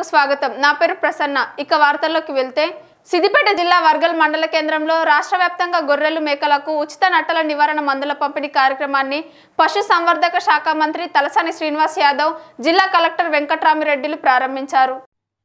స్వాగతం నా పేరు ప్రసన్న ఇక వార్తల్లోకి వెళ్తే సిద్దిపేట జిల్లా వర్గల్ మండల కేంద్రంలో రాష్ట్ర వ్యాప్తంగా గొర్రెలు మేకలకు ఉచిత నట్టల నివారణ మందుల పంపిణీ కార్యక్రమాన్ని పశు సంవర్ధక శాఖ మంత్రి తలసాని శ్రీనివాస్ యాదవ్ జిల్లా కలెక్టర్ వెంకట్రామిరెడ్డిలు ప్రారంభించారు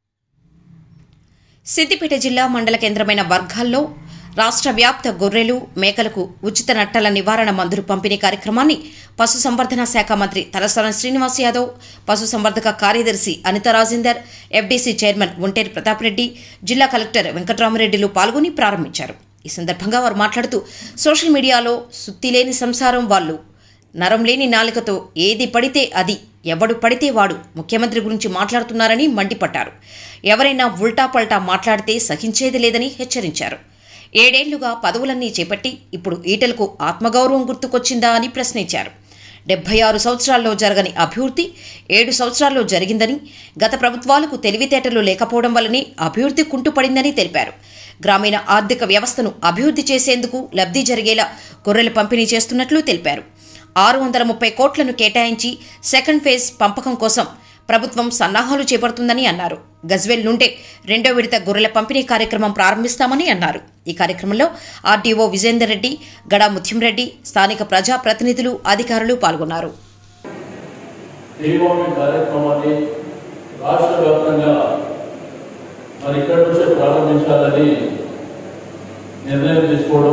సిద్దిపేట జిల్లా మండల కేంద్రమైన వర్గాల్లో రాష్ట్ర వ్యాప్త గొర్రెలు మేకలకు ఉచిత నట్టల నివారణ మందులు పంపిణీ కార్యక్రమాన్ని పశుసంవర్ధన శాఖ మంత్రి తలసాని శ్రీనివాస్ యాదవ్ పశుసంవర్ధక కార్యదర్శి అనిత రాజేందర్ ఎఫ్డీసీ చైర్మన్ ఒంటేరు ప్రతాప్ రెడ్డి జిల్లా కలెక్టర్ వెంకట్రామరెడ్డిలు పాల్గొని ప్రారంభించారు ఈ సందర్భంగా వారు మాట్లాడుతూ సోషల్ మీడియాలో సుత్తిలేని సంసారం వాళ్ళు నరం లేని నాలుకతో ఏది పడితే అది ఎవడు పడితే వాడు ముఖ్యమంత్రి గురించి మాట్లాడుతున్నారని మండిపడ్డారు ఎవరైనా ఉల్టా పల్టా మాట్లాడితే సహించేది లేదని హెచ్చరించారు ఏడేళ్లుగా పదవులన్నీ చేపట్టి ఇప్పుడు ఈటలకు ఆత్మగౌరవం గుర్తుకొచ్చిందా అని ప్రశ్నించారు డెబ్బై ఆరు సంవత్సరాల్లో జరగని అభివృద్ధి ఏడు సంవత్సరాల్లో జరిగిందని గత ప్రభుత్వాలకు తెలివితేటలు లేకపోవడం వల్లనే అభివృద్ధి కుంటుపడిందని తెలిపారు గ్రామీణ ఆర్థిక వ్యవస్థను అభివృద్ధి చేసేందుకు లబ్ధి జరిగేలా గొర్రెల పంపిణీ చేస్తున్నట్లు తెలిపారు ఆరు వందల ముప్పై కోట్లను కేటాయించి సెకండ్ ఫేజ్ పంపకం కోసం ప్రభుత్వం సన్నాహాలు చేపడుతుందని అన్నారు గజ్వెల్ నుండే రెండో విడత గొర్రెల పంపిణీ కార్యక్రమం ప్రారంభిస్తామని అన్నారు ఈ కార్యక్రమంలో ఆర్డీఓ విజేందర్ రెడ్డి గడా ముత్యంరెడ్డి స్థానిక ప్రజా ప్రతినిధులు అధికారులు పాల్గొన్నారు టీవామి కార్యక్రమాన్ని రాష్ట్ర వ్యాప్తంగా మరి ఇక్కడి నుంచే ప్రారంభించాలని నిర్ణయం తీసుకోవడం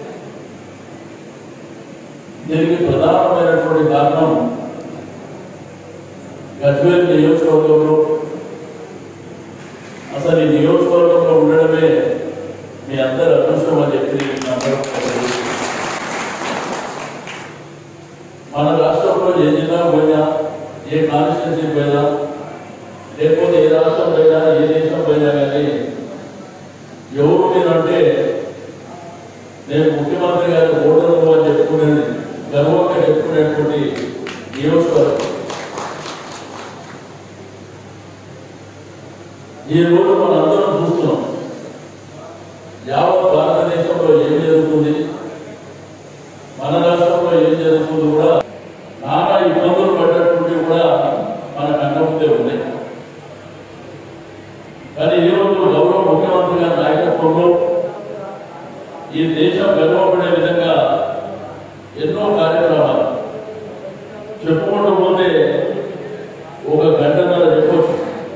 దీనికి ప్రధానమైనటువంటి కారణం గజ్వేల్ నియోజకవర్గంలో అసలు ఈ నియోజకవర్గంలో ఉండడమే మీ అందరి అదృష్టం అని చెప్పి మీ అందరూ ఒకసారి మన రాష్ట్రంలో ఏ జిల్లా పోయినా ఏ కాన్స్టిట్యూన్సీ పోయినా లేకపోతే ఏ రాష్ట్రం పోయినా ఏ దేశం పోయినా కానీ ఎవరు మీరంటే నేను ముఖ్యమంత్రి గారి ఓటరు అని చెప్పుకునేది గర్వంగా చెప్పుకునేటువంటి నియోజకవర్గం ఈ రోజు మనం అందరం చూస్తున్నాం యావత్ భారతదేశంలో ఏం జరుగుతుంది మన రాష్ట్రంలో ఏం జరుగుతుందో కూడా నానా ఇబ్బందులు పడ్డటువంటి కూడా మన కళ్ళ ముందే ఉన్నాయి కానీ ఈ రోజు గౌరవ ముఖ్యమంత్రి గారి నాయకత్వంలో ఈ దేశం గర్వపడే విధంగా ఎన్నో కార్యక్రమాలు చెప్పుకుంటూ పోతే ఒక గంటన్నర చెప్పొచ్చు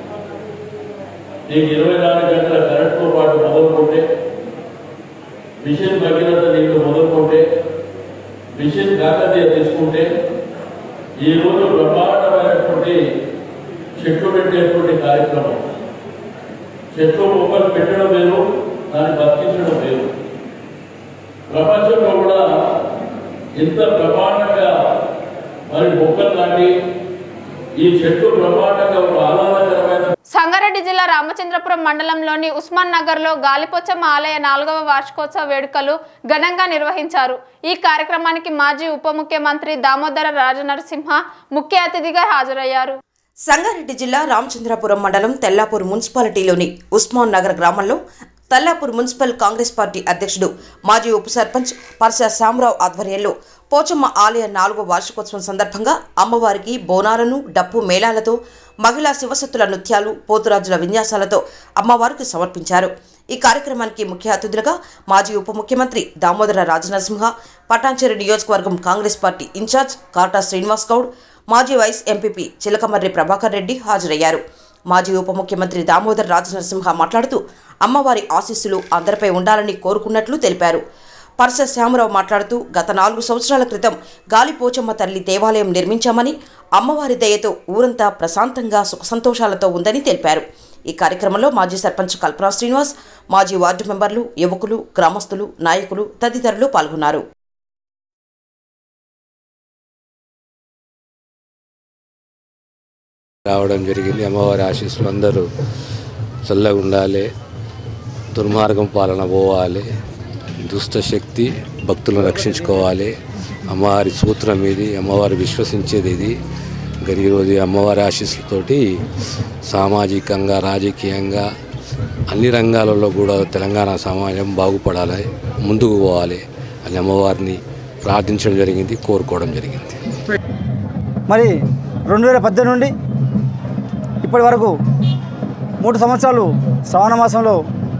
నీకు ఇరవై నాలుగు గంటల కరెంట్తో పాటు మొదలుకుంటే మిషన్ భగీరథ నీకు మొదలుకుంటే మిషన్ కాకతీయ తీసుకుంటే ఈ రోజు బ్రహ్మాండమైనటువంటి చెట్లు పెట్టేటువంటి కార్యక్రమం చెట్లు మొక్కలు పెట్టడం వేరు దాన్ని బతికించడం వేరు ప్రపంచంలో కూడా ఇంత బ్రహ్మాండంగా మరి మొక్కలు నాటి ఈ చెట్లు బ్రహ్మాండంగా ఒక ఆహ్లాదకరమైన సంగారెడ్డి జిల్లా రామచంద్రపురం మండలంలోని ఉస్మాన్ నగర్లో గాలిపోచమ్మ ఆలయ నాలుగవ వార్షికోత్సవ వేడుకలు ఘనంగా నిర్వహించారు ఈ కార్యక్రమానికి మాజీ ఉప ముఖ్యమంత్రి దామోదర రాజనరసింహ ముఖ్య అతిథిగా హాజరయ్యారు సంగారెడ్డి జిల్లా రామచంద్రపురం మండలం తెల్లాపూర్ మున్సిపాలిటీలోని ఉస్మాన్ నగర్ గ్రామంలో తెల్లాపూర్ మున్సిపల్ కాంగ్రెస్ పార్టీ అధ్యక్షుడు మాజీ ఉప సర్పంచ్ పర్స శామరావు ఆధ్వర్యంలో పోచమ్మ ఆలయ నాలుగో వార్షికోత్సవం సందర్భంగా అమ్మవారికి బోనాలను డప్పు మేళాలతో మహిళా శివసత్తుల నృత్యాలు పోతురాజుల విన్యాసాలతో అమ్మవారికి సమర్పించారు ఈ కార్యక్రమానికి ముఖ్య అతిథులుగా మాజీ ఉప ముఖ్యమంత్రి దామోదర రాజనరసింహ పటాన్చెరు నియోజకవర్గం Congress party in-charge Kata Srinivas Goud మాజీ వైస్ ఎంపీపీ చిలకమర్రి ప్రభాకర్ రెడ్డి హాజరయ్యారు మాజీ ఉప ముఖ్యమంత్రి దామోదర్ రాజనరసింహ మాట్లాడుతూ అమ్మవారి ఆశీస్సులు అందరిపై ఉండాలని కోరుకున్నట్లు తెలిపారు పర్స శ్యామరావు మాట్లాడుతూ గత నాలుగు సంవత్సరాల క్రితం గాలిపోచమ్మ తల్లి దేవాలయం నిర్మించామని అమ్మవారి దయతో ఊరంతా ప్రశాంతంగా సుఖ సంతోషాలతో ఉందని తెలిపారు ఈ కార్యక్రమంలో మాజీ సర్పంచ్ కల్పనా శ్రీనివాస్ మాజీ వార్డు మెంబర్లు యువకులు గ్రామస్తులు నాయకులు తదితరులు పాల్గొన్నారు రావడం జరిగింది అమ్మవారి ఆశీస్సులు అందరూ చల్లగా ఉండాలి దుర్మార్గం పాలన పోవాలి దుష్ట శక్తి భక్తులను రక్షించుకోవాలి అమ్మవారి సూత్రం ఇది అమ్మవారు విశ్వసించేది ఇది ఇంకా ఈరోజు ఈ అమ్మవారి ఆశీస్సులతోటి సామాజికంగా రాజకీయంగా అన్ని రంగాలలో కూడా తెలంగాణ సమాజం బాగుపడాలి ముందుకు పోవాలి అని అమ్మవారిని ప్రార్థించడం జరిగింది కోరుకోవడం జరిగింది మరి రెండు వేల పద్దెనిమిది నుండి ఇప్పటి వరకు మూడు సంవత్సరాలు శ్రావణ మాసంలో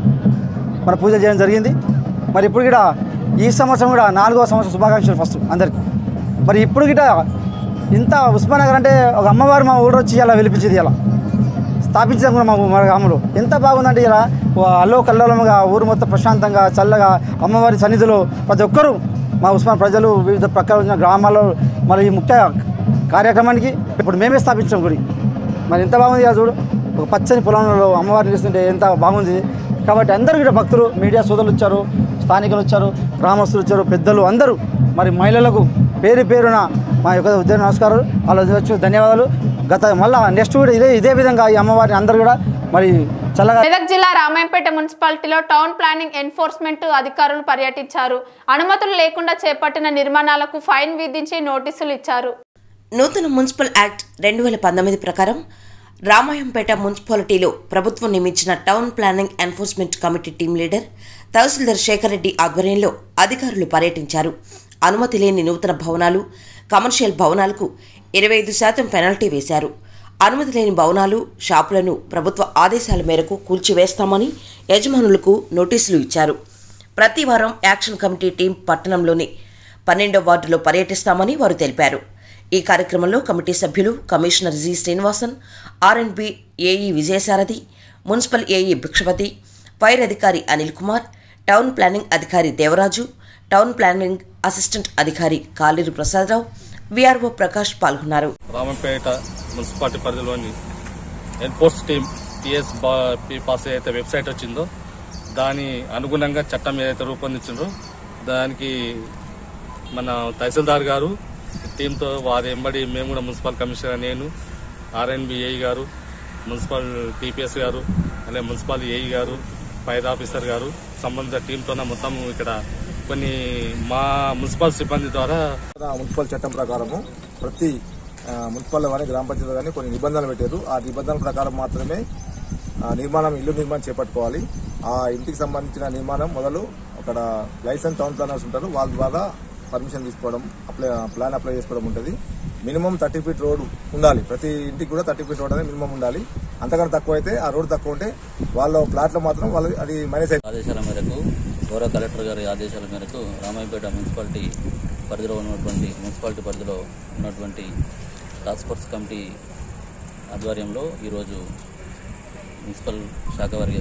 మన పూజ చేయడం జరిగింది మరి ఇప్పుడు కూడా ఈ సంవత్సరం కూడా నాలుగో సంవత్సరం శుభాకాంక్షలు ఫస్ట్ అందరికీ మరి ఇప్పుడు గిట ఇంత ఉస్మానగర్ అంటే ఒక అమ్మవారు మా ఊరు వచ్చి ఇలా వెలిపించింది ఇలా స్థాపించడం కూడా మా మా గ్రామంలో ఎంత బాగుందంటే ఇలా అల్లో కల్లోలముగా ఊరు మొత్తం ప్రశాంతంగా చల్లగా అమ్మవారి సన్నిధిలో ప్రతి ఒక్కరూ మా ఉస్మాన్ ప్రజలు వివిధ ప్రక్కల ఉన్న గ్రామాల్లో మరి ఈ ముఖ్య కార్యక్రమానికి ఇప్పుడు మేమే స్థాపించాం గుడి మరి ఎంత బాగుంది కదా చూడు ఒక పచ్చని పొలంలో అమ్మవారిని చూస్తుంటే ఎంత బాగుంది కాబట్టి అందరూ కూడా భక్తులు మీడియా సోదరులు వచ్చారు స్థానికులు వచ్చారు గ్రామస్తులు వచ్చారు పెద్దలు అందరూ మరి మహిళలకు పేరు పేరున మా యొక్క ఉద్యోగ నమస్కారాలు వాళ్ళ వచ్చి ధన్యవాదాలు గత మళ్ళా నెక్స్ట్ కూడా ఇదే ఇదే విధంగా ఈ అమ్మవారిని అందరూ కూడా మరి చల్లగా మెదక్ జిల్లా రామాయంపేట మున్సిపాలిటీలో టౌన్ ప్లానింగ్ ఎన్ఫోర్స్మెంట్ అధికారులు పర్యటించారు అనుమతులు లేకుండా చేపట్టిన నిర్మాణాలకు ఫైన్ విధించి నోటీసులు ఇచ్చారు నూతన మున్సిపల్ యాక్ట్ రెండు వేల పంతొమ్మిది ప్రకారం రామాయంపేట మున్సిపాలిటీలో ప్రభుత్వం నియమించిన town planning enforcement committee team leader tahsildar Shekar Reddy ఆధ్వర్యంలో అధికారులు పర్యటించారు అనుమతి లేని నూతన భవనాలు కమర్షియల్ భవనాలకు ఇరవై ఐదు శాతం పెనాల్టీ వేశారు అనుమతి లేని భవనాలు షాపులను ప్రభుత్వ ఆదేశాల మేరకు కూల్చివేస్తామని యజమానులకు నోటీసులు ఇచ్చారు ప్రతి వారం యాక్షన్ కమిటీ టీం పట్టణంలోని పన్నెండో వార్డులో పర్యటిస్తామని వారు తెలిపారు ఈ కార్యక్రమంలో కమిటీ సభ్యులు commissioner G Srinivasan R and B AE Vijayasarathi municipal AE Bhikshapathi fire అధికారి అనిల్ కుమార్ టౌన్ ప్లానింగ్ అధికారి దేవరాజు టౌన్ ప్లానింగ్ అసిస్టెంట్ అధికారి కాలేరు ప్రసాదరావు విఆర్ఓ ప్రకాష్ పాల్గొన్నారు రామంపేట మున్సిపాలిటీ పరిధిలోని enforce team TS b P pass ఏదైతే వెబ్సైట్ వచ్చిందో దాని అనుగుణంగా చట్టం ఏదైతే రూపొందించిందో దానికి మన తహసీల్దార్ గారు టీంతో వారి ఎంబడి మేము కూడా మున్సిపల్ కమిషనర్ నేను ఆర్ఎన్బిఏఈ గారు మున్సిపల్ టీపీఎస్ గారు అలాగే మున్సిపల్ ఏఈ గారు ఫైర్ ఆఫీసర్ గారు సంబంధిత టీంతో మొత్తం ఇక్కడ కొన్ని మా మున్సిపల్ సిబ్బంది ద్వారా తెలంగాణ మున్సిపల్ చట్టం ప్రకారము ప్రతి ఆ, మున్సిపల్ కానీ గ్రామ పంచాయతీ కానీ కొన్ని నిబంధనలు పెట్టారు ఆ నిబంధనల ప్రకారం మాత్రమే ఆ, నిర్మాణం ఇల్లు నిర్మాణం చేపట్టుకోవాలి ఆ ఇంటికి సంబంధించిన నిర్మాణం మొదలు అక్కడ లైసెన్స్ టౌన్ ప్లానర్స్ ఉంటారు వాళ్ళ ద్వారా పర్మిషన్ తీసుకోవడం అప్లై ప్లాన్ అప్లై చేసుకోవడం ఉంటుంది మినిమం థర్టీ ఫీట్ రోడ్ ఉండాలి ప్రతి ఇంటికి కూడా థర్టీ ఫీట్ రోడ్ అనేది మినిమం ఉండాలి అంతకన్నా తక్కువ అయితే ఆ రోడ్ తక్కువ ఉంటే వాళ్ళ ప్లాట్లో మాత్రం వాళ్ళు అది మైనస్ ఆదేశాల మేరకు గౌరవ కలెక్టర్ గారి ఆదేశాల మేరకు రామాయపేట మున్సిపాలిటీ పరిధిలో ఉన్నటువంటి మున్సిపాలిటీ పరిధిలో ఉన్నటువంటి టాస్క్ ఫోర్స్ కమిటీ ఆధ్వర్యంలో ఈరోజు మున్సిపల్ శాఖ వారి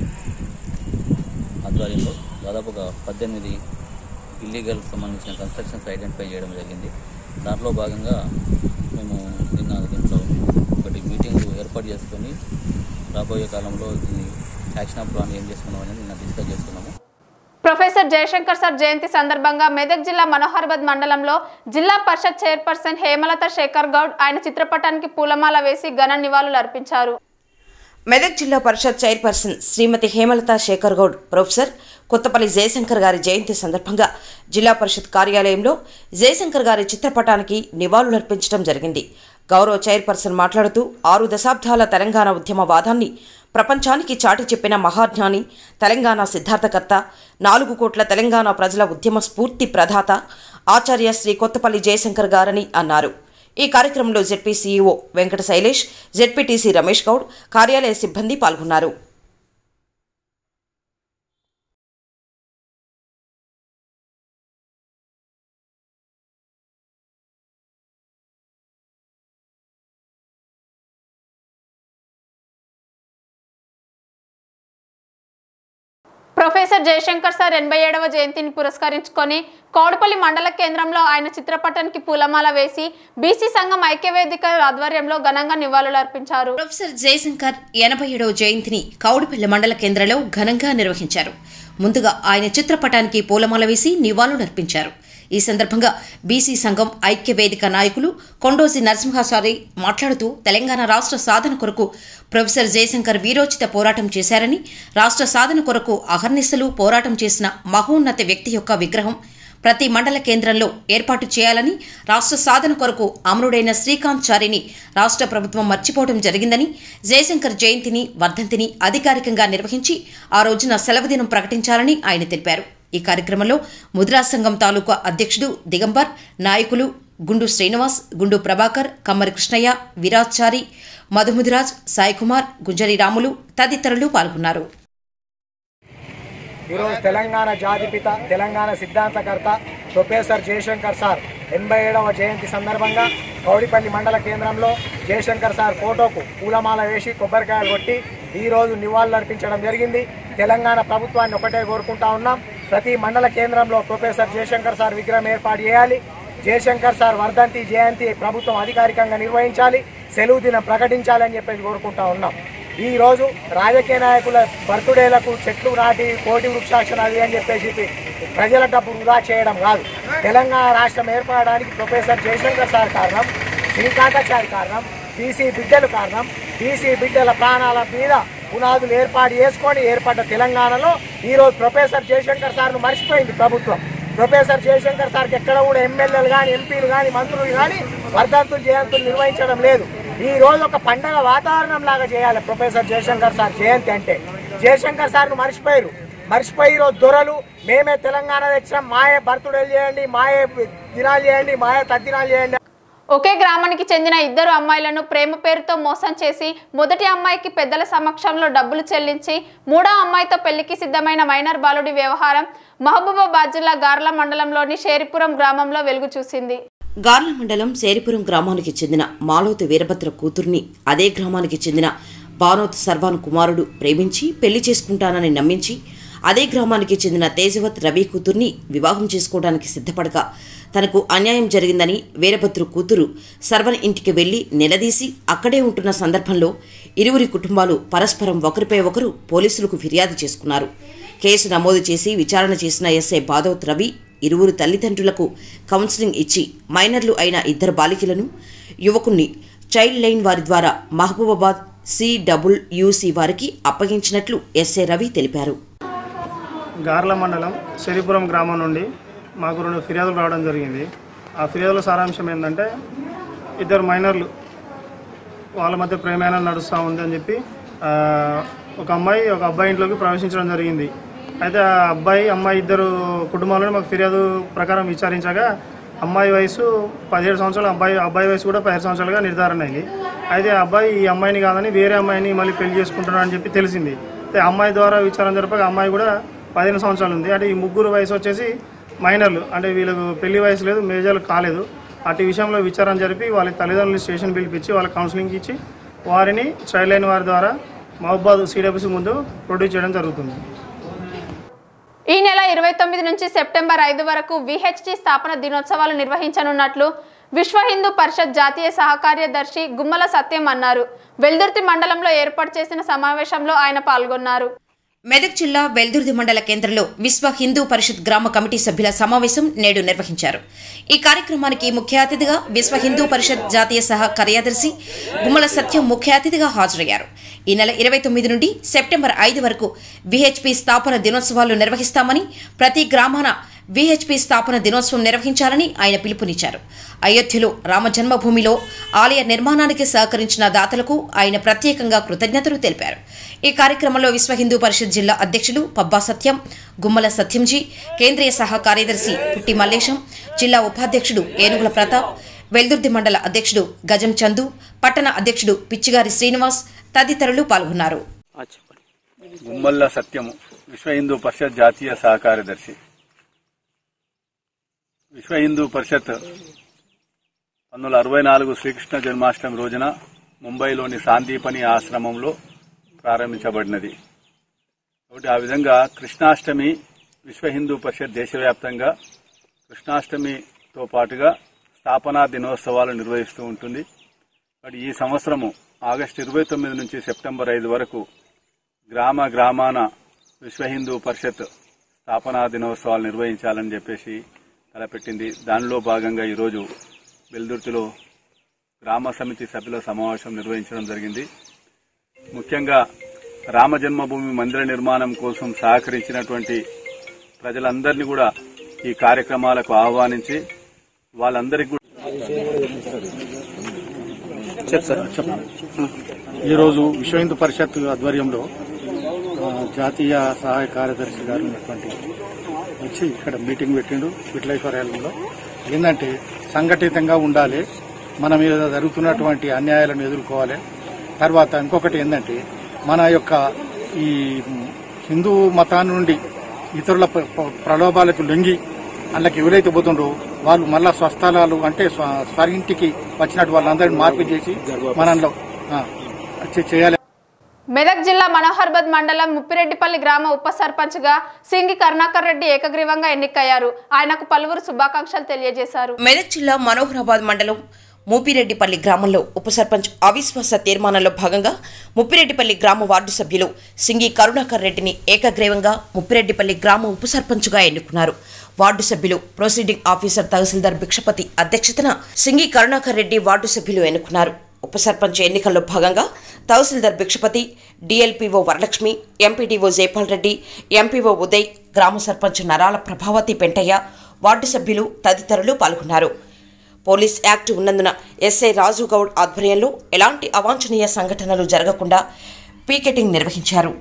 ఆధ్వర్యంలో దాదాపుగా పద్దెనిమిది ఇల్లీగల్ సంబంధించిన కన్స్ట్రక్షన్స్ ఐడెంటిఫై చేయడం జరిగింది దాంట్లో భాగంగా మేము నిన్న దీంట్లో ఒకటి మీటింగ్ ఏర్పాటు చేసుకొని రాబోయే కాలంలో దీన్ని యాక్షన్ ప్లాన్ ఏం చేసుకున్నామని నిన్న డిస్కస్ చేసుకున్నాము ప్రొఫెసర్ జయశంకర్ సార్ జయంతి సందర్భంగా మెదక్ జిల్లా మనోహర్బాద్ మండలంలో జిల్లా పరిషత్ చైర్పర్సన్ హేమలత శేఖర్ గౌడ్ ఆయన చిత్రపటానికి పూలమాల వేసి ఘన నివాళులు అర్పించారు మెదక్ జిల్లా పరిషత్ చైర్పర్సన్ శ్రీమతి హేమలత శేఖర్ గౌడ్ ప్రొఫెసర్ కొత్తపల్లి జయశంకర్ గారి జయంతి సందర్భంగా జిల్లా పరిషత్ కార్యాలయంలో జయశంకర్ గారి చిత్రపటానికి నివాళులర్పించడం జరిగింది గౌరవ చైర్పర్సన్ మాట్లాడుతూ ఆరు దశాబ్దాల తెలంగాణ ఉద్యమ వాదాన్ని ప్రపంచానికి చాటి చెప్పిన మహాజ్ఞాని తెలంగాణ సిద్ధార్థకర్త నాలుగు కోట్ల తెలంగాణ ప్రజల ఉద్యమ స్ఫూర్తి ప్రదాత ఆచార్య శ్రీ కొత్తపల్లి జయశంకర్ గారని అన్నారు ఈ కార్యక్రమంలో ZP CEO Venkata Shailesh ZPTC Ramesh Goud కార్యాలయ సిబ్బంది పాల్గొన్నారు ప్రొఫెసర్ జయశంకర్ సార్ ఎనభై ఏడవ జయంతిని పురస్కరించుకొని కౌడపల్లి మండల కేంద్రంలో ఆయన చిత్రపటానికి పూలమాల వేసి బీసీ సంఘం ఐక్యవేదిక ఆధ్వర్యంలో ఘనంగా నివాళులు అర్పించారు ప్రొఫెసర్ జయశంకర్ ఎనభై ఏడవ జయంతిని కౌడిపల్లి మండల కేంద్రంలో ఘనంగా నిర్వహించారు ముందుగా ఆయన చిత్రపటానికి పూలమాల వేసి నివాళులర్పించారు ఈ సందర్భంగా బీసీ సంఘం ఐక్య వేదిక నాయకులు కొండోజి నరసింహాచారి మాట్లాడుతూ తెలంగాణ రాష్ట్ర సాధన కొరకు ప్రొఫెసర్ జయశంకర్ వీరోచిత పోరాటం చేశారని రాష్ట్ర సాధన కొరకు అహర్నిశలు పోరాటం చేసిన మహోన్నత వ్యక్తి యొక్క విగ్రహం ప్రతి మండల కేంద్రంలో ఏర్పాటు చేయాలని రాష్ట్ర సాధన కొరకు అమరుడైన శ్రీకాంత్ చారిని రాష్ట్ర ప్రభుత్వం మర్చిపోవడం జరిగిందని జయశంకర్ జయంతిని వర్ధంతిని అధికారికంగా నిర్వహించి ఆ రోజున సెలవుదినం ప్రకటించాలని ఆయన తెలిపారు ఈ కార్యక్రమంలో ముద్రా సంఘం తాలూకా అధ్యక్షుడు దిగంబర్ నాయకులు గుండు శ్రీనివాస్ గుండు ప్రభాకర్ కమ్మరి కృష్ణయ్య విరాజ్చారి మధుముదిరాజ్ సాయికుమార్ గుంజరి రాములు తదితరులు పాల్గొన్నారు ఈరోజు తెలంగాణ జాతిపిత తెలంగాణ సిద్ధాంతకర్త ప్రొఫెసర్ జయశంకర్ సార్ ఎనభై ఏడవ జయంతి సందర్భంగా కౌడిపల్లి మండల కేంద్రంలో జయశంకర్ సార్ ఫోటోకు పూలమాల వేసి కొబ్బరికాయలు కొట్టి ఈరోజు నివాళులర్పించడం జరిగింది తెలంగాణ ప్రభుత్వాన్ని ఒకటే కోరుకుంటా ఉన్నాం ప్రతి మండల కేంద్రంలో ప్రొఫెసర్ జయశంకర్ సార్ విగ్రహం ఏర్పాటు చేయాలి జయశంకర్ సార్ వర్ధంతి జయంతి ప్రభుత్వం అధికారికంగా నిర్వహించాలి సెలవు దినం ప్రకటించాలని చెప్పేసి కోరుకుంటా ఉన్నాం ఈ రోజు రాజకీయ నాయకుల బర్త్డేలకు చెట్లు నాటి కోటి వృక్షాక్షణ అది అని చెప్పేసి ప్రజల డబ్బు వృధా చేయడం కాదు తెలంగాణ రాష్ట్రం ఏర్పడడానికి ప్రొఫెసర్ జయశంకర్ సార్ కారణం శ్రీకాంతాచారి కారణం బీసీ బిడ్డలు కారణం బీసీ బిడ్డల ప్రాణాల మీద పునాదులు ఏర్పాటు చేసుకొని ఏర్పడ్డ తెలంగాణలో ఈరోజు ప్రొఫెసర్ జయశంకర్ సార్ను మర్చిపోయింది ప్రభుత్వం ప్రొఫెసర్ జయశంకర్ సార్కి ఎక్కడ కూడా ఎమ్మెల్యేలు కానీ ఎంపీలు కానీ మంత్రులు కానీ వర్ధంతులు జయంతులు నిర్వహించడం లేదు ఈ రోజు ఒక పండగ వాతావరణం లాగా చేయాలి ప్రొఫెసర్ జయశంకర్ సార్ జయంతి అంటే జయశంకర్ సార్ను మర్చిపోయారు మర్చిపోయి ఈరోజు దొరలు మేమే తెలంగాణ తెచ్చినాం మాయే బర్త్డేలు చేయండి మాయే దినాలు చేయండి మాయే తద్దినాలు చేయండి ఒకే గ్రామానికి చెందిన ఇద్దరు అమ్మాయిలను ప్రేమ పేరుతో మోసం చేసి మొదటి అమ్మాయికి పెద్దల సమక్షంలో డబ్బులు చెల్లించి మూడో అమ్మాయితో పెళ్లికి సిద్ధమైన మైనర్ బాలుడి వ్యవహారం మహబూబాబాద్ జిల్లా గార్ల మండలంలోని షేరిపురం గ్రామంలో వెలుగు చూసింది గార్ల మండలం శేరిపురం గ్రామానికి చెందిన మాలోతు వీరభద్ర కూతుర్ని అదే గ్రామానికి చెందిన బానోత్ సర్వాన్ కుమారుడు ప్రేమించి పెళ్లి చేసుకుంటానని నమ్మించి అదే గ్రామానికి చెందిన తేజవత్ రవి కూతుర్ని వివాహం చేసుకోవడానికి సిద్ధపడగా తనకు అన్యాయం జరిగిందని వీరభద్రు కూతురు సర్వన్ ఇంటికి వెళ్లి నిలదీసి అక్కడే ఉంటున్న సందర్భంలో ఇరువురి కుటుంబాలు పరస్పరం ఒకరిపై ఒకరు పోలీసులకు ఫిర్యాదు చేసుకున్నారు కేసు నమోదు చేసి విచారణ చేసిన ఎస్ఐ బాదోత్ రవి ఇరువురు తల్లిదండ్రులకు కౌన్సిలింగ్ ఇచ్చి మైనర్లు అయిన ఇద్దరు బాలికలను యువకుణ్ణి చైల్డ్ లైన్ వారి ద్వారా మహబూబాబాద్ సి డబుల్ యూసీ వారికి అప్పగించినట్లు ఎస్ఐ రవి తెలిపారు గార్ల మండలం శరిపురం గ్రామం నుండి మాకు రెండు ఫిర్యాదులు రావడం జరిగింది ఆ ఫిర్యాదుల సారాంశం ఏంటంటే ఇద్దరు మైనర్లు వాళ్ళ మధ్య ప్రేమైన నడుస్తూ ఉంది అని చెప్పి ఆ, ఒక అమ్మాయి ఒక అబ్బాయి ఇంట్లోకి ప్రవేశించడం జరిగింది అయితే ఆ అబ్బాయి అమ్మాయి ఇద్దరు కుటుంబాలను మాకు ఫిర్యాదు ప్రకారం విచారించగా అమ్మాయి వయసు పదిహేడు సంవత్సరాలు అబ్బాయి అబ్బాయి వయసు కూడా పదిహేడు సంవత్సరాలుగా నిర్ధారణ అయింది అయితే ఆ అబ్బాయి ఈ అమ్మాయిని కాదని వేరే అమ్మాయిని మళ్ళీ పెళ్లి చేసుకుంటున్నాడు అని చెప్పి తెలిసింది అయితే అమ్మాయి ద్వారా విచారణ జరపగా అమ్మాయి కూడా పదిహేను సంవత్సరాలు ఉంది అంటే ఈ ముగ్గురు వయసు వచ్చేసి మైనర్లు అంటే వీళ్ళకు పెళ్లి వయసు లేదు మేజర్లు కాలేదు అటు విషయంలో విచారణ జరిపి వాళ్ళ తల్లిదండ్రులు స్టేషన్ పిలిపించి వాళ్ళ కౌన్సిలింగ్ ఇచ్చి వారిని చైల్డ్ లైన్ వారి ద్వారా మహబాద్ సిడబ్ల్యూసి ముందు ప్రొడ్యూస్ చేయడం జరుగుతుంది ఈ నెల ఇరవై తొమ్మిది నుంచి సెప్టెంబర్ ఐదు వరకు విహెచ్టి స్థాపన దినోత్సవాలు నిర్వహించనున్నట్లు విశ్వ హిందూ పరిషత్ జాతీయ సహకార్యదర్శి గుమ్మల సత్యం అన్నారు వెల్దుర్తి మండలంలో ఏర్పాటు చేసిన సమావేశంలో ఆయన పాల్గొన్నారు మెదక్ జిల్లా వెల్దుర్ది మండల కేంద్రంలో విశ్వ హిందూ పరిషత్ గ్రామ కమిటీ సభ్యుల సమావేశం నేడు నిర్వహించారు ఈ కార్యక్రమానికి ముఖ్య అతిథిగా విశ్వ హిందూ పరిషత్ జాతీయ సహ కార్యదర్శి గుమ్మల సత్యం ముఖ్య అతిథిగా హాజరయ్యారు ఈ నెల ఇరవై తొమ్మిది నుండి సెప్టెంబర్ ఐదు వరకు విహెచ్పి స్థాపన దినోత్సవాలు నిర్వహిస్తామని ప్రతి గ్రామాన విహెచ్పి స్థాపన దినోత్సవం నిర్వహించాలని ఆయన పిలుపునిచ్చారు అయోధ్యలో రామ జన్మభూమిలో ఆలయ నిర్మాణానికి సహకరించిన దాతలకు ఆయన ప్రత్యేకంగా కృతజ్ఞతలు తెలిపారు ఈ కార్యక్రమంలో విశ్వ హిందూ పరిషత్ జిల్లా అధ్యక్షులు పబ్బా సత్యం గుమ్మల సత్యంజీ కేంద్రీయ సహ కార్యదర్శి పుట్టి మల్లేశం జిల్లా ఉపాధ్యక్షుడు ఏనుగుల ప్రతాప్ వెల్దుర్ది మండల అధ్యక్షుడు గజం చందు పట్టణ అధ్యక్షుడు పిచ్చిగారి శ్రీనివాస్ తదితరులు పాల్గొన్నారు గుమ్మల్ల సత్యము విశ్వ హిందూ పరిషత్ జాతీయ సహకార్యదర్శి విశ్వ హిందూ పరిషత్ పంతొమ్మిది వందల అరవై నాలుగు శ్రీకృష్ణ జన్మాష్టమి రోజున ముంబైలోని శాంతిపని ఆశ్రమంలో ప్రారంభించబడినది కాబట్టి ఆ విధంగా కృష్ణాష్టమి విశ్వ హిందూ పరిషత్ దేశవ్యాప్తంగా కృష్ణాష్టమితో పాటుగా స్థాపనా దినోత్సవాలు నిర్వహిస్తూ ఉంటుంది మరి ఈ సంవత్సరము ఆగస్టు ఇరవై తొమ్మిది నుంచి సెప్టెంబర్ ఐదు వరకు గ్రామ గ్రామాన విశ్వ హిందూ పరిషత్ స్థాపనా దినోత్సవాలు నిర్వహించాలని చెప్పేసి తలపెట్టింది దానిలో భాగంగా ఈరోజు వెల్దుర్తిలో గ్రామ సమితి సభ్యుల సమావేశం నిర్వహించడం జరిగింది ముఖ్యంగా రామ జన్మభూమి మందిర నిర్మాణం కోసం సహకరించినటువంటి ప్రజలందరినీ కూడా ఈ కార్యక్రమాలకు ఆహ్వానించి వాళ్ళందరికీ కూడా ఈరోజు విశ్వ హిందూ పరిషత్ ఆధ్వర్యంలో ఆ, జాతీయ సహాయ కార్యదర్శి గారు ఉన్నటువంటి వచ్చి ఇక్కడ మీటింగ్ పెట్టిండు విట్లేశ్వరాలయంలో ఏంటంటే సంఘటితంగా ఉండాలి మన మీద జరుగుతున్నటువంటి అన్యాయాలను ఎదుర్కోవాలి తర్వాత ఇంకొకటి ఏంటంటే మన యొక్క ఈ హిందూ మతాన్ని నుండి ఇతరుల ప్ర- ప్ర- ప్రలోభాలకు లొంగి అందులోకి ఎవరైతే పోతుండ్రో వాళ్ళు మళ్ళా స్వస్థలాలు అంటే స్వ- స్వరింటికి వచ్చినట్టు వాళ్ళందరినీ మార్పు చేసి మనలో ఆ, చే- చేయాలి మెదక్ జిల్లా మనోహర్బద్ మండలం ముప్పిరెడ్డిపల్లి గ్రామ ఉప సర్పంచ్గా సింగి కరుణాకర్ రెడ్డి ఏకగ్రీవంగా ఎన్నికయ్యారు ఆయనకు పలువురు శుభాకాంక్షలు తెలియజేశారు మెదక్ జిల్లా మనోహరాబాద్ మండలం మూపిరెడ్డిపల్లి గ్రామంలో ఉప సర్పంచ్ అవిశ్వాస తీర్మానంలో భాగంగా ముప్పిరెడ్డిపల్లి గ్రామ వార్డు సభ్యులు సింగి కరుణాకర్ రెడ్డిని ఏకగ్రీవంగా ముప్పిరెడ్డిపల్లి గ్రామ ఉప సర్పంచ్గా ఎన్నుకున్నారు వార్డు సభ్యులు ప్రొసీడింగ్ ఆఫీసర్ తహసీల్దార్ భిక్షపతి అధ్యక్షతన సింగి కరుణాకర్ రెడ్డి వార్డు సభ్యులు ఎన్నుకున్నారు ఉప సర్పంచ్ ఎన్నికల్లో భాగంగా tahsildar Bhikshapathi DLPO Varalakshmi MPDO Jaipal Reddy MPO Uday గ్రామ సర్పంచ్ నరాల ప్రభావతి పెంటయ్య వార్డు సభ్యులు తదితరులు పాల్గొన్నారు పోలీస్ యాక్ట్ ఉన్నందున ఎస్ఐ రాజు గౌడ్ ఆధ్వర్యంలో ఎలాంటి అవాంఛనీయ సంఘటనలు జరగకుండా పీకెటింగ్ నిర్వహించారు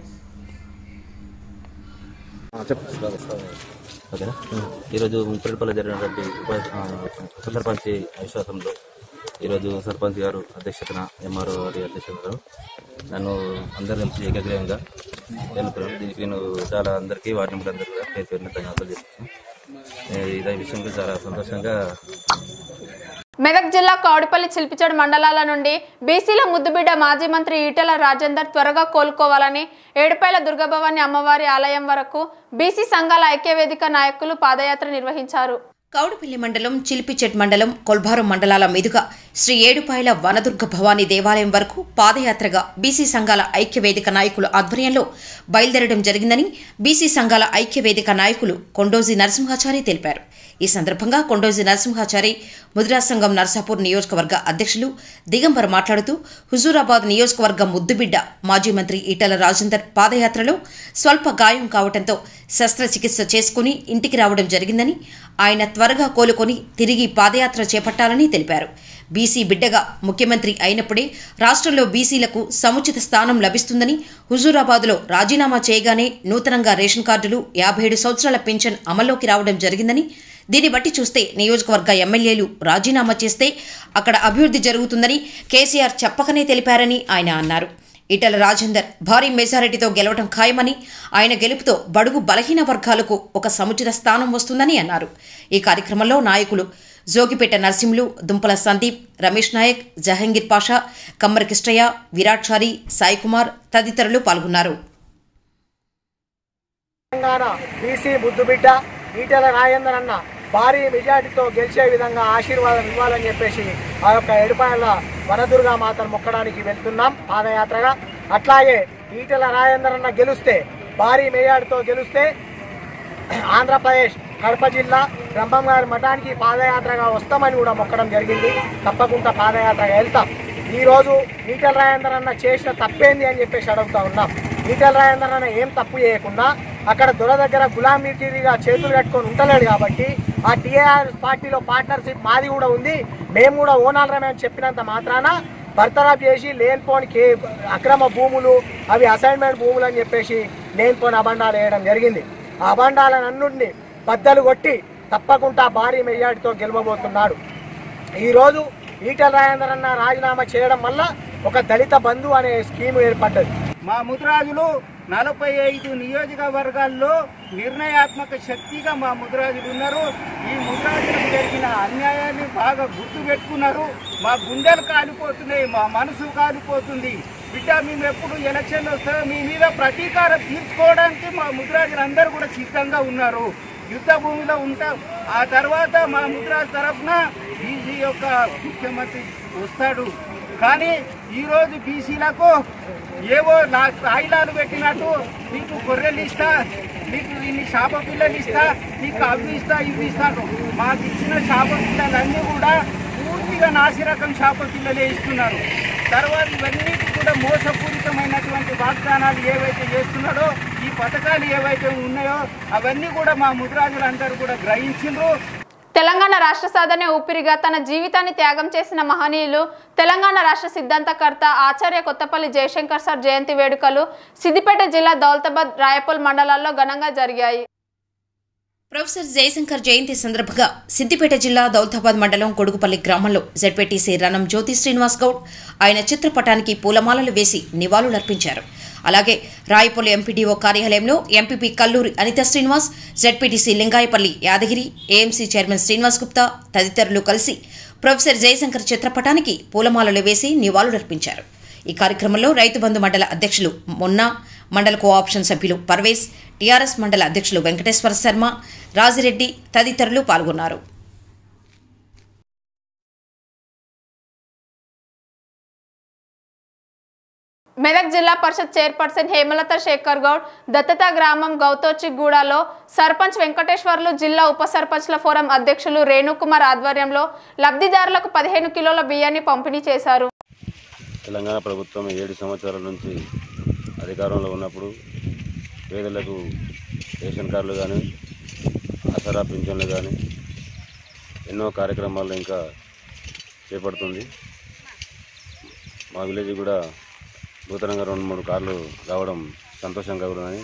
ఓకేనా ఈరోజు ముప్పటిపల్లి జరిగినటువంటి ఉప ఆ, ఉప సర్పంచ్ విశ్వాసంలో ఈరోజు సర్పంచ్ గారు అధ్యక్షతన ఎంఆర్ఓ గారి అధ్యక్షతన నన్ను అందరు కలిసి ఏకగ్రీవంగా ఎన్నుకున్నాను దీనికి నేను చాలా అందరికీ వార్డు మెంబర్లందరూ కూడా పేరు పేరున ధన్యవాదాలు చేస్తున్నాను ఇదే విషయంలో చాలా సంతోషంగా మెదక్ జిల్లా కౌడిపల్లి చిల్పిచడు మండలాల నుండి బీసీల ముద్దుబిడ్డ మాజీ మంత్రి ఈటెల రాజేందర్ త్వరగా కోలుకోవాలని ఏడుపైల దుర్గభవాని అమ్మవారి ఆలయం వరకు బీసీ సంఘాల ఐక్యవేదిక నాయకులు పాదయాత్ర నిర్వహించారు కౌడుపల్లి మండలం చిలిపిచెట్ మండలం కొల్భారం మండలాల మీదుగా శ్రీ ఏడుపాయల వనదుర్గ భవానీ దేవాలయం వరకు పాదయాత్రగా బీసీ సంఘాల ఐక్యవేదిక నాయకుల ఆధ్వర్యంలో బయలుదేరడం జరిగిందని బీసీ సంఘాల ఐక్యవేదిక నాయకులు కొండోజీ నరసింహాచారి తెలిపారు ఈ సందర్భంగా కొండోజీ నరసింహాచారి ముదిరా సంఘం నర్సాపూర్ నియోజకవర్గ అధ్యక్షులు దిగంబర్ మాట్లాడుతూ హుజూరాబాద్ నియోజకవర్గ ముద్దుబిడ్డ మాజీ మంత్రి ఈటల రాజేందర్ పాదయాత్రలో స్వల్ప గాయం కావడంతో శస్త్రచికిత్స చేసుకుని ఇంటికి రావడం జరిగిందని ఆయన త్వరగా కోలుకొని తిరిగి పాదయాత్ర చేపట్టాలని తెలిపారు బీసీ బిడ్డగా ముఖ్యమంత్రి అయినప్పుడే రాష్ట్రంలో బీసీలకు సముచిత స్థానం లభిస్తుందని హుజూరాబాద్లో రాజీనామా చేయగానే నూతనంగా రేషన్ కార్డులు యాభై ఏడు సంవత్సరాల పింఛన్ అమల్లోకి రావడం జరిగిందని దీన్ని బట్టి చూస్తే నియోజకవర్గ ఎమ్మెల్యేలు రాజీనామా చేస్తే అక్కడ అభివృద్ధి జరుగుతుందని కేసీఆర్ చెప్పకనే తెలిపారని ఆయన అన్నారు ఈటల రాజేందర్ భారీ మెజారిటీతో గెలవడం ఖాయమని ఆయన గెలుపుతో బడుగు బలహీన వర్గాలకు ఒక సముచిత స్థానం వస్తుందని అన్నారు ఈ కార్యక్రమంలో నాయకులు జోగిపేట నరసింహులు దుంపల సందీప్ రమేష్ నాయక్ జహంగీర్ పాషా కమ్మర కిష్టయ్య విరాట్ చారి సాయి కుమార్ తదితరులు పాల్గొన్నారు తెలంగాణ బీసీ ముద్దుబిడ్డ ఈటెల రాజేందర్ అన్న భారీ మెజార్టీతో గెలిచే విధంగా ఆశీర్వాదం ఇవ్వాలని చెప్పేసి ఆ యొక్క ఎడుపాయల వనదుర్గా మాతను మొక్కడానికి వెళ్తున్నాం పాదయాత్రగా అట్లాగే ఈటెల రాజేందర్ అన్న గెలిస్తే భారీ మెజార్టీతో గెలిస్తే ఆంధ్రప్రదేశ్ కడప జిల్లా బ్రహ్మం గారి మఠానికి పాదయాత్రగా వస్తామని కూడా మొక్కడం జరిగింది తప్పకుండా పాదయాత్రగా వెళ్తాం ఈరోజు ఈటెల రాజేందర్ అన్న చేసిన తప్పేంది అని చెప్పేసి అడుగుతా ఉన్నాం ఈటెల రాజేందర్ అన్న ఏం తప్పు చేయకుండా అక్కడ దొర దగ్గర గులాం మీర్జీగా చేతులు కట్టుకొని ఉంటలేడు కాబట్టి ఆ టీఆర్ పార్టీలో పార్ట్నర్షిప్ మాది కూడా ఉంది మేము కూడా ఓనాలరమే అని చెప్పినంత మాత్రాన బర్తరాఫ్ చేసి లేనిపోని కే అక్రమ భూములు అవి అసైన్మెంట్ భూములు అని చెప్పేసి లేనిపోని అబండాలు వేయడం జరిగింది ఆ అబండాలను అన్నింటినీ బద్దలు కొట్టి తప్పకుండా భారీ మెజార్టీతో గెలవబోతున్నాడు ఈరోజు ఈటల రాజేందర్ అన్న రాజీనామా చేయడం వల్ల ఒక దళిత బంధు అనే స్కీమ్ ఏర్పడ్డది మా ముద్రాజులు నలభై ఐదు నియోజకవర్గాల్లో నిర్ణయాత్మక శక్తిగా మా ముద్రాజులు ఉన్నారు ఈ ముద్రాజులకు జరిగిన అన్యాయాన్ని బాగా గుర్తు పెట్టుకున్నారు మా గుండెలు కాలిపోతున్నాయి మా మనసు కాలిపోతుంది బిడ్డ మేము ఎప్పుడు ఎలక్షన్లు వస్తారో మీ మీద ప్రతీకారం తీర్చుకోవడానికి మా ముద్రాజులు అందరూ కూడా సిద్ధంగా ఉన్నారు యుద్ధ భూమిలో ఉంటాం ఆ తర్వాత మా ముద్రాజు తరఫున బీసీ యొక్క ముఖ్యమంత్రి వస్తాడు కానీ ఈరోజు బీసీలకు ఏవో నా ఆయిలాలు పెట్టినట్టు నీకు గొర్రెలు ఇస్తా నీకు ఇన్ని శాప పిల్లలు ఇస్తా నీకు అవి ఇస్తా ఇవి ఇస్తాను మాకు ఇచ్చిన శాప పిల్లలన్నీ కూడా పూర్తిగా నాసిరకం శాప పిల్లలే ఇస్తున్నారు తర్వాత ఇవన్నీ కూడా మోసపూరితమైనటువంటి వాగ్దానాలు ఏవైతే చేస్తున్నాడో ఈ పథకాలు ఏవైతే ఉన్నాయో అవన్నీ కూడా మా ముద్రాజులందరూ కూడా గ్రహించిండ్రు తెలంగాణ రాష్ట్ర సాధనే ఊపిరిగా తన జీవితాన్ని త్యాగం చేసిన మహనీయులు తెలంగాణ రాష్ట్ర సిద్ధాంతకర్త ఆచార్య కొత్తపల్లి జయశంకర్ సార్ జయంతి వేడుకలు సిద్దిపేట జిల్లా దౌలతాబాద్ రాయపూల్ మండలాల్లో ఘనంగా జరిగాయి ప్రొఫెసర్ జయశంకర్ జయంతి సందర్భంగా సిద్దిపేట జిల్లా దౌలతాబాద్ మండలం కొడుగుపల్లి గ్రామంలో జడ్పీటీసీ రణం జ్యోతి శ్రీనివాస్ గౌడ్ ఆయన చిత్రపటానికి పూలమాలలు వేసి నివాళులర్పించారు అలాగే రాయపల్లి ఎంపీడీఓ కార్యాలయంలో MPP Kalluri Anitha Srinivas ZPTC Lingayapalli Yadagiri AMC chairman Srinivas Gupta తదితరులు కలిసి ప్రొఫెసర్ జయశంకర్ చిత్రపటానికి పూలమాలలు వేసి నివాళులర్పించారు ఈ కార్యక్రమంలో రైతు బంధు మండల అధ్యక్షులు మొన్నా మండల కోఆప్షన్ సభ్యులు పర్వేజ్ టీఆర్ఎస్ మండల అధ్యక్షులు వెంకటేశ్వర శర్మ రాజిరెడ్డి తదితరులు పాల్గొన్నారు మెదక్ జిల్లా పరిషత్ చైర్పర్సన్ హేమలత శేఖర్ గౌడ్ దత్తత గ్రామం గౌతోచిగూడలో సర్పంచ్ వెంకటేశ్వర్లు జిల్లా ఉప సర్పంచ్ల ఫోరం అధ్యక్షులు రేణుకుమార్ ఆధ్వర్యంలో లబ్ధిదారులకు పదిహేను కిలోల బియ్యాన్ని పంపిణీ చేశారు తెలంగాణ ప్రభుత్వం ఏడు సంవత్సరాల నుంచి అధికారంలో ఉన్నప్పుడు పేదలకు రేషన్ కార్డులు కానీ ఆసరా పింఛన్లు కానీ ఎన్నో కార్యక్రమాలు ఇంకా చేపడుతుంది మా విలేజ్ కూడా నూతనంగా రెండు మూడు కార్లు రావడం సంతోషంగా ఉన్నదని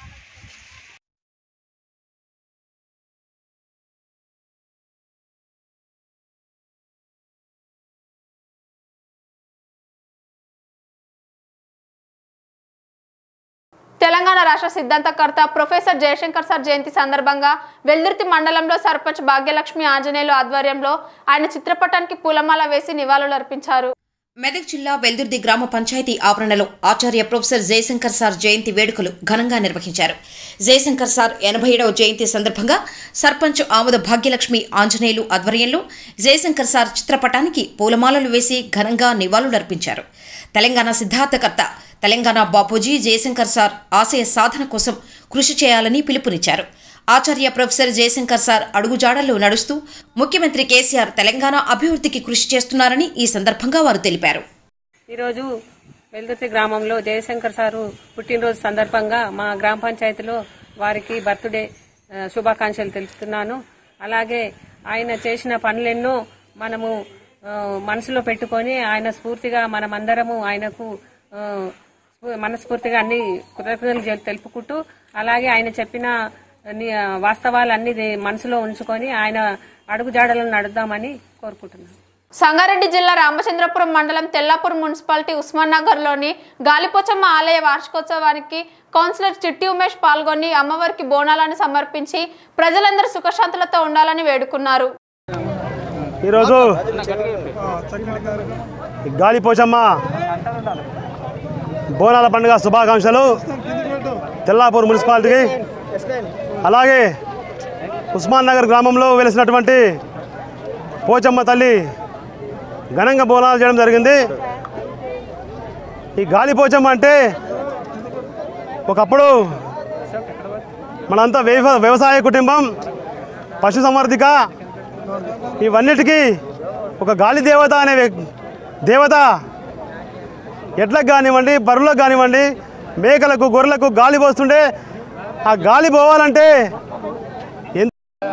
తెలంగాణ రాష్ట్ర సిద్ధాంతకర్త ప్రొఫెసర్ జయశంకర్ సార్ జయంతి సందర్భంగా వెల్దుర్తి మండలంలో సర్పంచ్ భాగ్యలక్ష్మి ఆంజనేయులు ఆధ్వర్యంలో ఆయన చిత్రపటానికి పూలమాల వేసి నివాళులర్పించారు మెదక్ జిల్లా వెల్దుర్ది గ్రామ పంచాయతీ ఆవరణలో ఆచార్య ప్రొఫెసర్ జయశంకర్ సార్ జయంతి వేడుకలు ఘనంగా నిర్వహించారు జయశంకర్ సార్ ఎనభై ఏడవ జయంతి సందర్భంగా సర్పంచ్ ఆముద భాగ్యలక్ష్మి ఆంజనేయులు ఆధ్వర్యంలో జయశంకర్ సార్ చిత్రపటానికి పూలమాలలు వేసి ఘనంగా నివాళులర్పించారు తెలంగాణ సిద్ధార్థకర్త తెలంగాణ బాపూజీ జయశంకర్ సార్ ఆశయ సాధన కోసం కృషి చేయాలని పిలుపునిచ్చారు ఆచార్య ప్రొఫెసర్ జయశంకర్ సార్ అడుగుజాడల్లో నడుస్తూ ముఖ్యమంత్రి కేసీఆర్ తెలంగాణ అభివృద్ధికి కృషి చేస్తున్నారని ఈ సందర్భంగా వారు తెలిపారు ఈరోజు వెల్దుర్తి గ్రామంలో జయశంకర్ సారు పుట్టినరోజు సందర్భంగా మా గ్రామ పంచాయతీలో వారికి బర్త్డే ఆ, శుభాకాంక్షలు తెలుపుతున్నాను అలాగే ఆయన చేసిన పనులెన్నో మనము ఆ, మనసులో పెట్టుకొని ఆయన స్ఫూర్తిగా మనమందరము ఆయనకు ఆ, స్ఫూ- మనస్ఫూర్తిగా అన్ని కృతజ్ఞతలు జె- తెలుపుకుంటూ అలాగే ఆయన చెప్పిన ని- వాస్తవాలన్నీ ది- మనసులో ఉంచుకొని ఆయన అడుగుజాడలను నడుద్దామని కోరుకుంటున్నాను సంగారెడ్డి జిల్లా రామచంద్రపురం మండలం తెల్లాపూర్ మున్సిపాలిటీ ఉస్మాన్ నగర్ లోని గాలిపోచమ్మ ఆలయ వార్షికోత్సవానికి కౌన్సిలర్ చిట్టి ఉమేష్ పాల్గొని అమ్మవారికి బోనాలను సమర్పించి ప్రజలందరూ సుఖశాంతులతో ఉండాలని వేడుకున్నారు ఈరోజు గాలిపోచమ్మ బోనాల పండుగ శుభాకాంక్షలు తెల్లాపూర్ మున్సిపాలిటీకి అలాగే ఉస్మాన్ నగర్ గ్రామంలో వెలిసినటువంటి పోచమ్మ తల్లి ఘనంగా బోనాలు చేయడం జరిగింది ఈ గాలిపోచమ్మ అంటే ఒకప్పుడు మనంతా వ్యవ వ్యవసాయ కుటుంబం పశు సంవర్ధిక ఇవన్నిటికీ ఒక గాలి దేవత అనే వ్యక్- దేవత ఎడ్లకు కానివ్వండి బర్రెలకు కానివ్వండి మేకలకు గొర్రెలకు గాలి పోస్తుంటే ఆ గాలి పోవాలంటే ఎంత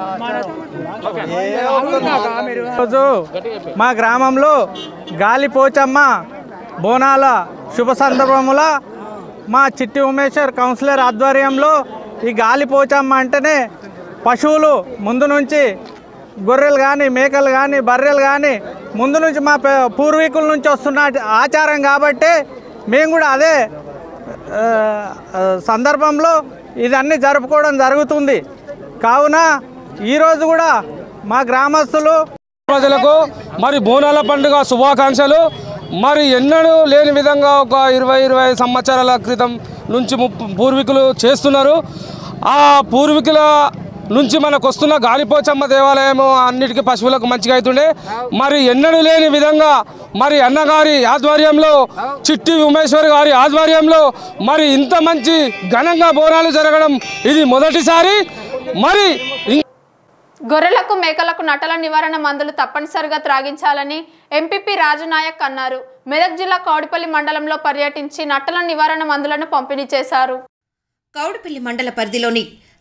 రోజు మా గ్రామంలో గాలిపోచమ్మ బోనాల శుభ సందర్భములో మా చిట్టి ఉమేశ్వర్ కౌన్సిలర్ ఆధ్వర్యంలో ఈ గాలిపోచమ్మ అంటేనే పశువులు ముందు నుంచి గొర్రెలు కానీ మేకలు కానీ బర్రెలు కానీ ముందు నుంచి మా పే- పూర్వీకుల నుంచి వస్తున్న ఆచారం కాబట్టి మేము కూడా అదే ఆ, ఆ, సందర్భంలో ఇదన్నీ జరుపుకోవడం జరుగుతుంది కావున ఈరోజు కూడా మా గ్రామస్తులు ప్రజలకు మరి బోనాల పండుగ శుభాకాంక్షలు మరి ఎన్నడూ లేని విధంగా ఒక ఇరవై ఇరవై సంవత్సరాల క్రితం నుంచి ముప్పు- పూర్వీకులు చేస్తున్నారు ఆ పూర్వీకుల నుంచి మనకు వస్తున్న గాలిపోచమ్మ దేవాలయం అన్నిటికీ పశువులకు మంచిగా అవుతుండే మరి ఎన్నడూ లేని విధంగా మరి అన్నగారి ఆధ్వర్యంలో చిట్టి ఉమేశ్వర్ గారి ఆధ్వర్యంలో మరి ఇంత మంచి ఘనంగా బోనాలు జరగడం ఇది మొదటిసారి మరి ఇం- గొర్రెలకు మేకలకు నటల నివారణ మందులు తప్పనిసరిగా త్రాగించాలని ఎంపీపీ రాజునాయక్ అన్నారు మెదక్ జిల్లా కౌడిపల్లి మండలంలో పర్యటించి నట్టల నివారణ మందులను పంపిణీ చేశారు కౌడపల్లి మండల పరిధిలోని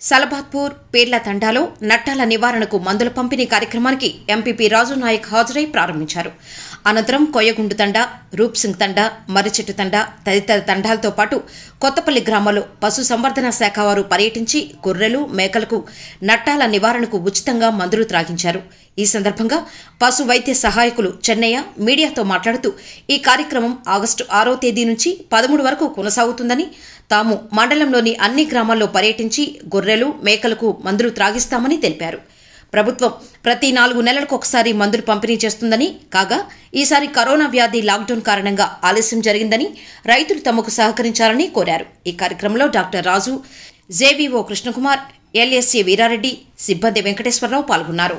సలబాద్పూర్ పేర్ల తండాలో నట్టాల నివారణకు మందుల పంపిణీ కార్యక్రమానికి ఎంపీపీ రాజు నాయక్ హాజరై ప్రారంభించారు అనంతరం కొయ్యగుండు తండా రూప్సింగ్ తండా మర్రిచెట్టు తండా తదితర తండాలతో పాటు కొత్తపల్లి గ్రామంలో పశు సంవర్ధన శాఖ వారు పర్యటించి గొర్రెలు మేకలకు నట్టాల నివారణకు ఉచితంగా మందులు త్రాగించారు ఈ సందర్భంగా పశు వైద్య సహాయకులు చెన్నయ్య మీడియాతో మాట్లాడుతూ ఈ కార్యక్రమం ఆగస్టు ఆరో తేదీ నుంచి పదమూడు వరకు కొనసాగుతుందని తాము మండలంలోని అన్ని గ్రామాల్లో పర్యటించి గొర్రెలు మేకలకు మందులు త్రాగిస్తామని తెలిపారు ప్రభుత్వం ప్రతి నాలుగు నెలలకు ఒకసారి మందులు పంపిణీ చేస్తుందని కాగా ఈసారి కరోనా వ్యాధి లాక్డౌన్ కారణంగా ఆలస్యం జరిగిందని రైతులు తమకు సహకరించాలని కోరారు ఈ కార్యక్రమంలో doctor Raju JVO Krishnakumar LSC Veerareddy సిబ్బంది వెంకటేశ్వరరావు పాల్గొన్నారు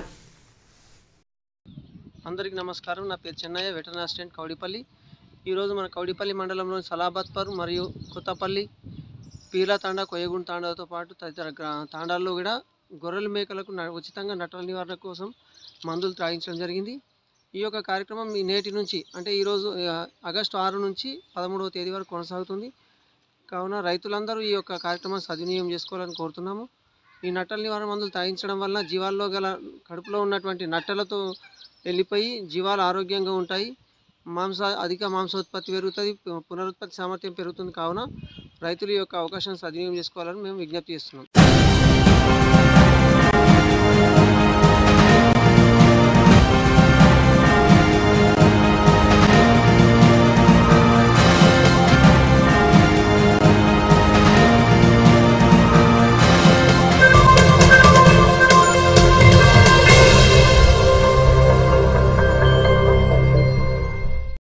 అందరికీ నమస్కారం నా పేరు చెన్నయ్య వెటర్నరీ అసిస్టెంట్ కౌడిపల్లి ఈరోజు మన కౌడిపల్లి మండలంలోని సలాబాద్పర్ మరియు కొత్తపల్లి పీలా తాండా కొయ్యగుంట తాండాతో పాటు తదితర గ్రా తాండాల్లో కూడా గొర్రెల మేకలకు న- ఉచితంగా నట్టల నివారణ కోసం మందులు త్రాగించడం జరిగింది ఈ యొక్క కార్యక్రమం ఈ నేటి నుంచి అంటే ఈరోజు ఆ, ఆగస్టు ఆరు నుంచి పదమూడవ తేదీ వరకు కొనసాగుతుంది కావున రైతులందరూ ఈ యొక్క కార్యక్రమాన్ని సద్వినియోగం చేసుకోవాలని కోరుతున్నాము ఈ నట్టల నివారణ మందులు తాగించడం వల్ల జీవాల్లో గల కడుపులో ఉన్నటువంటి నట్టలతో వెళ్ళిపోయి జీవాలు ఆరోగ్యంగా ఉంటాయి మాంస అధిక మాంసోత్పత్తి పెరుగుతుంది పు- పునరుత్పత్తి సామర్థ్యం పెరుగుతుంది కావున రైతులు ఈ యొక్క అవకాశాన్ని సద్వినియోగం చేసుకోవాలని మేము విజ్ఞప్తి చేస్తున్నాం